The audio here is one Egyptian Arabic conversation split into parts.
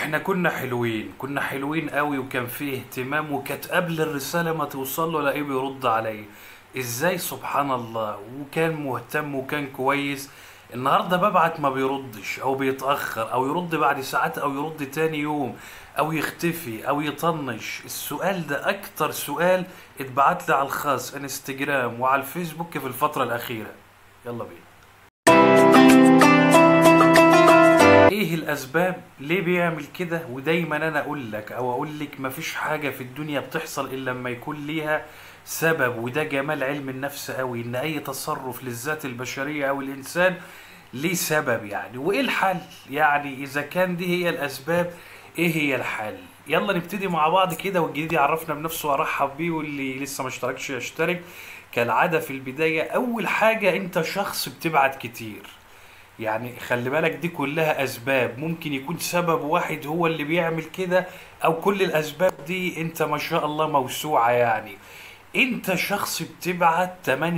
احنا كنا حلوين كنا حلوين قوي وكان فيه اهتمام وكانت قبل الرسالة ما توصل له الاقيه بيرد عليا ازاي سبحان الله وكان مهتم وكان كويس النهارده ببعت ما بيردش او بيتأخر او يرد بعد ساعات او يرد تاني يوم او يختفي او يطنش السؤال ده اكتر سؤال اتبعت لي على الخاص انستجرام وعلى الفيسبوك في الفترة الاخيرة يلا بينا ايه الاسباب ليه بيعمل كده ودايما انا اقول لك او اقول لك مفيش حاجه في الدنيا بتحصل الا لما يكون ليها سبب وده جمال علم النفس قوي ان اي تصرف للذات البشريه او الانسان ليه سبب يعني وايه الحل يعني اذا كان دي هي الاسباب ايه هي الحل يلا نبتدي مع بعض كده والجديد يعرفنا بنفسه وارحب بيه واللي لسه ما اشتركش يشترك كالعاده في البدايه اول حاجه انت شخص بتبعت كتير يعني خلي بالك دي كلها اسباب ممكن يكون سبب واحد هو اللي بيعمل كده او كل الاسباب دي انت ما شاء الله موسوعة يعني انت شخص بتبعت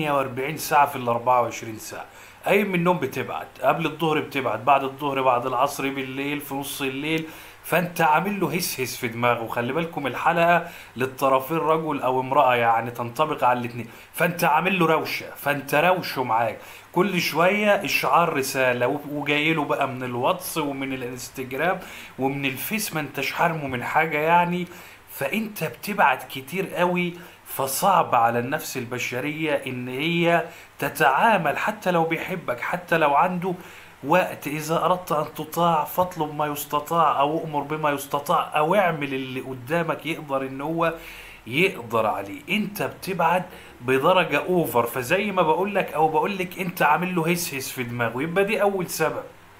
48 ساعة في ال 24 ساعة اي من النوم بتبعت قبل الظهر بتبعت بعد الظهر بعد العصر بالليل في نص الليل فانت عامل له هس هس في دماغه خلي بالكم الحلقه للطرفين رجل او امراه يعني تنطبق على الاثنين فانت عامل له روشه فانت روشه معاك كل شويه اشعار رساله وجاي له بقى من الواتس ومن الانستجرام ومن الفيس ما انتش حارمه من حاجه يعني فانت بتبعت كتير قوي فصعب على النفس البشريه ان هي تتعامل حتى لو بيحبك حتى لو عنده وقت إذا أردت أن تطاع فاطلب ما يستطاع أو أمر بما يستطاع أو اعمل اللي قدامك يقدر إن هو يقدر عليه أنت بتبعد بدرجة أوفر فزي ما بقول لك أو بقول لك أنت عامل له هس هس في دماغه يبقى دي أول سبب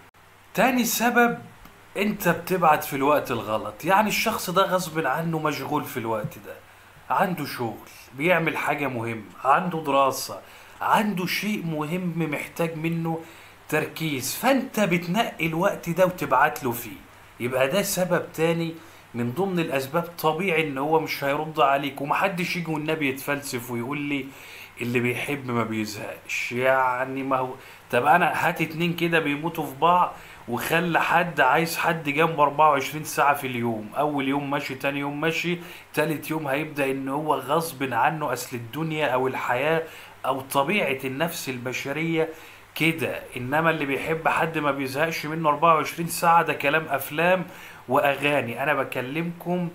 تاني سبب أنت بتبعد في الوقت الغلط يعني الشخص ده غصب عنه مشغول في الوقت ده عنده شغل بيعمل حاجة مهمة عنده دراسة عنده شيء مهم محتاج منه تركيز فانت بتنقي الوقت ده وتبعت له فيه يبقى ده سبب تاني من ضمن الاسباب طبيعي ان هو مش هيرد عليك ومحدش يجي والنبي يتفلسف ويقول لي اللي بيحب ما بيزهقش يعني ما هو طب انا هات اتنين كده بيموتوا في بعض وخلى حد عايز حد جنبه 24 ساعة في اليوم أول يوم ماشي تاني يوم ماشي تالت يوم هيبدأ إن هو غصب عنه أصل الدنيا أو الحياة أو طبيعة النفس البشرية كده انما اللي بيحب حد ما بيزهقش منه 24 ساعة ده كلام افلام واغاني انا بكلمكم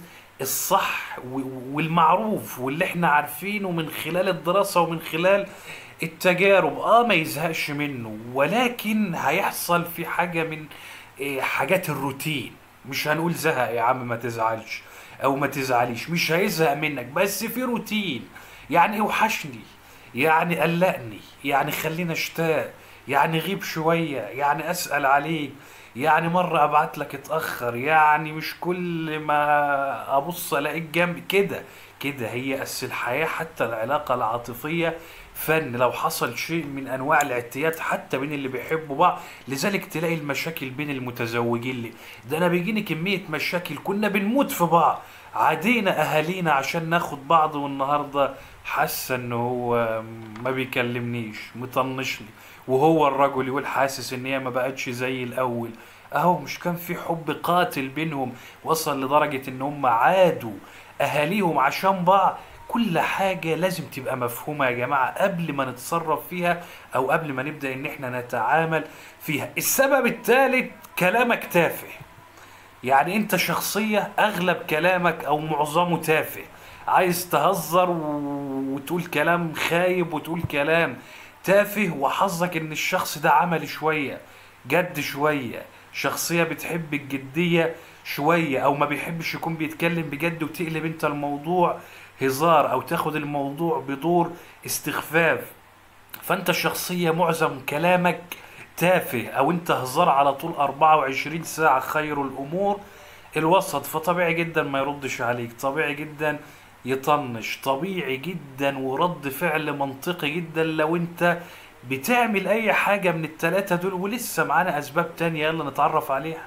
الصح والمعروف واللي احنا عارفينه من خلال الدراسة ومن خلال التجارب اه ما يزهقش منه ولكن هيحصل في حاجة من إيه حاجات الروتين مش هنقول زهق يا عم ما تزعلش او ما تزعليش مش هيزهق منك بس في روتين يعني اوحشني يعني قلقني يعني خلينا اشتاق يعني غيب شوية يعني أسأل عليك يعني مرة أبعت لك اتأخر يعني مش كل ما أبص ألاقيك جنبي كده كده هي أس الحياة حتى العلاقة العاطفية فن لو حصل شيء من أنواع الاعتياد حتى بين اللي بيحبوا بعض لذلك تلاقي المشاكل بين المتزوجين اللي ده أنا بيجيني كمية مشاكل كنا بنموت في بعض عادينا أهالينا عشان ناخد بعض والنهاردة حاسة إن هو ما بيكلمنيش مطنشني وهو الرجل يقول حاسس ان هي ما بقتش زي الاول اهو مش كان في حب قاتل بينهم وصل لدرجة ان هم عادوا اهاليهم عشان بعض كل حاجة لازم تبقى مفهومة يا جماعة قبل ما نتصرف فيها او قبل ما نبدأ ان احنا نتعامل فيها السبب الثالث كلامك تافه يعني انت شخصية اغلب كلامك او معظمه تافه عايز تهزر وتقول كلام خايب وتقول كلام تافه وحظك ان الشخص ده عملي شوية جد شوية شخصية بتحب الجدية شوية او ما بيحبش يكون بيتكلم بجد وتقلب انت الموضوع هزار او تاخد الموضوع بدور استخفاف فانت الشخصية معظم كلامك تافه او انت هزار على طول 24 ساعة خير الامور الوسط فطبيعي جدا ما يردش عليك طبيعي جدا يطنش طبيعي جدا ورد فعل منطقي جدا لو انت بتعمل اي حاجة من التلاتة دول ولسه معانا اسباب تانية يلا نتعرف عليها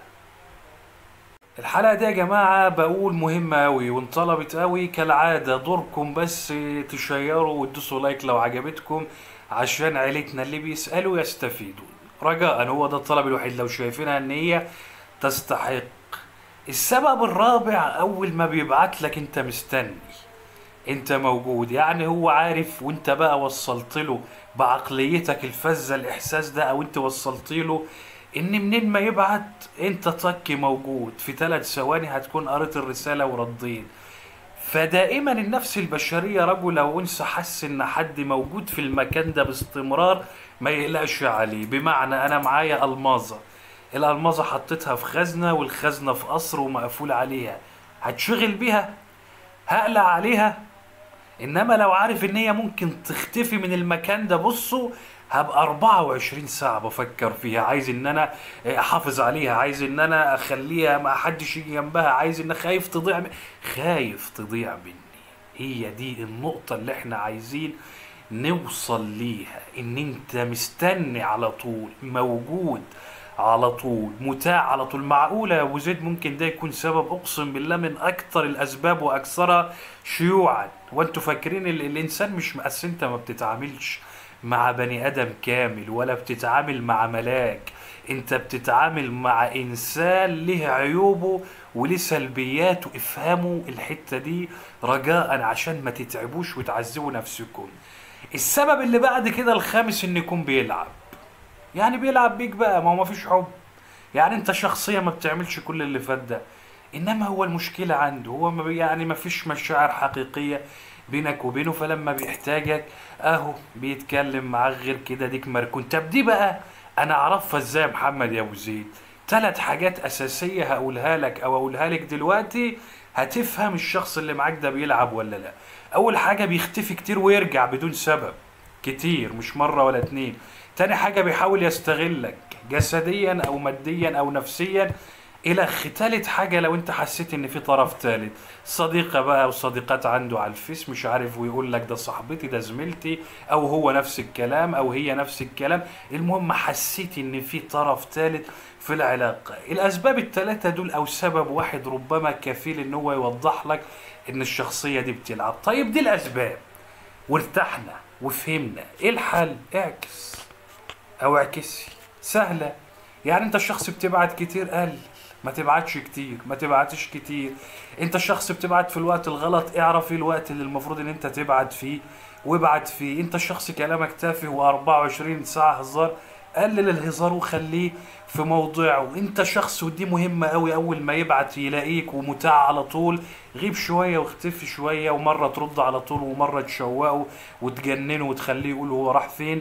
الحلقة دي يا جماعة بقول مهمة أوي وانطلبت أوي كالعادة دوركم بس تشيروا وتدوسوا لايك لو عجبتكم عشان عيلتنا اللي بيسألوا يستفيدوا رجاء هو ده الطلب الوحيد لو شايفينها إن هي تستحق السبب الرابع اول ما بيبعت لك انت مستني انت موجود يعني هو عارف وانت بقى وصلت له بعقليتك الفذة الاحساس ده او انت وصلت له ان منين ما يبعت انت طك موجود في ثلاث ثواني هتكون قريت الرسالة ورديت فدائما النفس البشرية رجل او انثى حس ان حد موجود في المكان ده باستمرار ما يقلقش عليه بمعنى انا معايا الماظة الالماظة حطيتها في خزنة والخزنة في قصر ومقفول عليها هتشغل بيها هقلق عليها انما لو عارف ان هي ممكن تختفي من المكان ده بصوا هبقى 24 ساعة بفكر فيها عايز ان انا احافظ عليها عايز ان انا اخليها ما حدش يجي جنبها عايز ان خايف تضيع من... خايف تضيع مني هي دي النقطة اللي احنا عايزين نوصل ليها ان انت مستني على طول موجود على طول متاع على طول معقولة يا ابو زيد ممكن ده يكون سبب اقسم بالله من اكتر الاسباب واكثرها شيوعا وانتوا فاكرين ال- الانسان مش مقاس انت ما بتتعاملش مع بني ادم كامل ولا بتتعامل مع ملاك انت بتتعامل مع انسان له عيوبه وليه سلبياته افهموا الحتة دي رجاء عشان ما تتعبوش وتعذبوا نفسكم السبب اللي بعد كده الخامس ان يكون بيلعب يعني بيلعب بيك بقى ما هو مفيش حب يعني انت شخصية ما بتعملش كل اللي فات ده انما هو المشكلة عنده هو ما بي- يعني مفيش مشاعر حقيقية بينك وبينه فلما بيحتاجك اهو بيتكلم معاك غير كده ديك مركون طب دي بقى انا اعرفها ازاي يا محمد يا ابو زيد ثلاث حاجات اساسية هقولها لك او اقولها لك دلوقتي هتفهم الشخص اللي معاك ده بيلعب ولا لا اول حاجة بيختفي كتير ويرجع بدون سبب كتير مش مرة ولا اتنين تاني حاجة بيحاول يستغلك جسديا او ماديا او نفسيا الى تالت حاجة لو انت حسيت ان في طرف تالت صديقة بقى وصديقات عنده على الفيس مش عارف ويقول لك ده صاحبتي ده زميلتي او هو نفس الكلام او هي نفس الكلام المهم حسيت ان في طرف تالت في العلاقة الاسباب التلاتة دول او سبب واحد ربما كفيل ان هو يوضح لك ان الشخصية دي بتلعب طيب دي الاسباب وارتحنا وفهمنا ايه الحل اعكس او اعكسي سهلة يعني انت الشخص بتبعت كتير قل ما تبعتش كتير ما تبعتش كتير انت الشخص بتبعت في الوقت الغلط اعرف ايه الوقت اللي المفروض ان انت تبعت فيه وابعت فيه انت الشخص كلامك تافه و24 ساعة هزار قلل الهزار وخليه في موضعه انت شخص ودي مهمة قوي اول ما يبعت يلاقيك ومتاع على طول غيب شوية واختفي شوية ومرة ترد على طول ومرة تشوقه وتجننه وتخليه يقول هو راح فين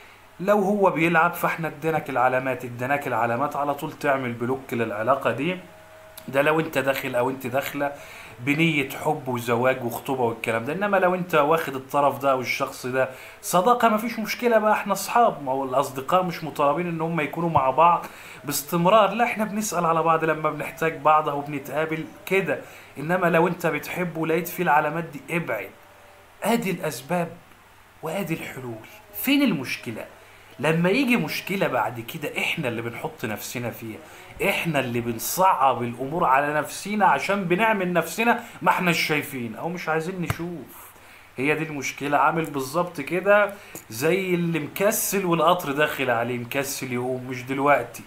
لو هو بيلعب فاحنا اديناك العلامات اديناك العلامات على طول تعمل بلوك للعلاقة دي ده لو انت داخل او انت داخله بنية حب وزواج وخطوبة والكلام ده انما لو انت واخد الطرف ده او الشخص ده صداقة مفيش مشكلة بقى احنا اصحاب ما هو الاصدقاء مش مطالبين ان هم يكونوا مع بعض باستمرار لا احنا بنسأل على بعض لما بنحتاج بعض او بنتقابل كده انما لو انت بتحب ولقيت فيه العلامات دي ابعد ادي الاسباب وادي الحلول فين المشكلة لما يجي مشكلة بعد كده احنا اللي بنحط نفسنا فيها احنا اللي بنصعب الامور على نفسينا عشان بنعمل نفسنا ما احناش شايفين او مش عايزين نشوف هي دي المشكلة عامل بالظبط كده زي اللي مكسل والقطر داخل عليه مكسل يقوم مش دلوقتي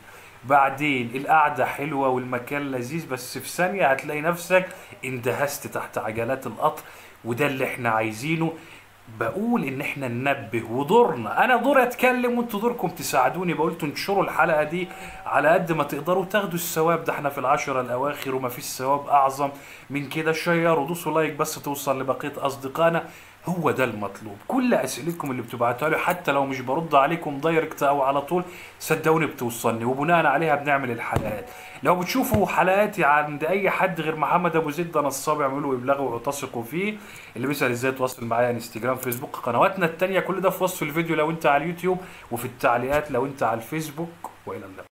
بعدين القعدة حلوة والمكان لذيذ بس في ثانية هتلاقي نفسك اندهست تحت عجلات القطر وده اللي احنا عايزينه بقول ان احنا ننبه ودورنا انا دور اتكلم وانتوا دوركم تساعدوني بقول تنشروا الحلقه دي على قد ما تقدروا تاخدوا الثواب ده احنا في العشرة الاواخر وما فيش ثواب اعظم من كده شيروا دوسوا لايك بس توصل لبقيه اصدقائنا هو ده المطلوب كل اسئلتكم اللي بتبعتوها لي حتى لو مش برد عليكم دايركت او على طول صدقوني بتوصلني وبناء عليها بنعمل الحلقات لو بتشوفوا حلقاتي عند اي حد غير محمد ابو زيد ده نصاب اعملوا ابلاغوا وتثقوا فيه اللي بيسال ازاي تواصل معايا انستجرام فيسبوك قنواتنا التانية كل ده في وصف الفيديو لو انت على اليوتيوب وفي التعليقات لو انت على الفيسبوك والى اللقاء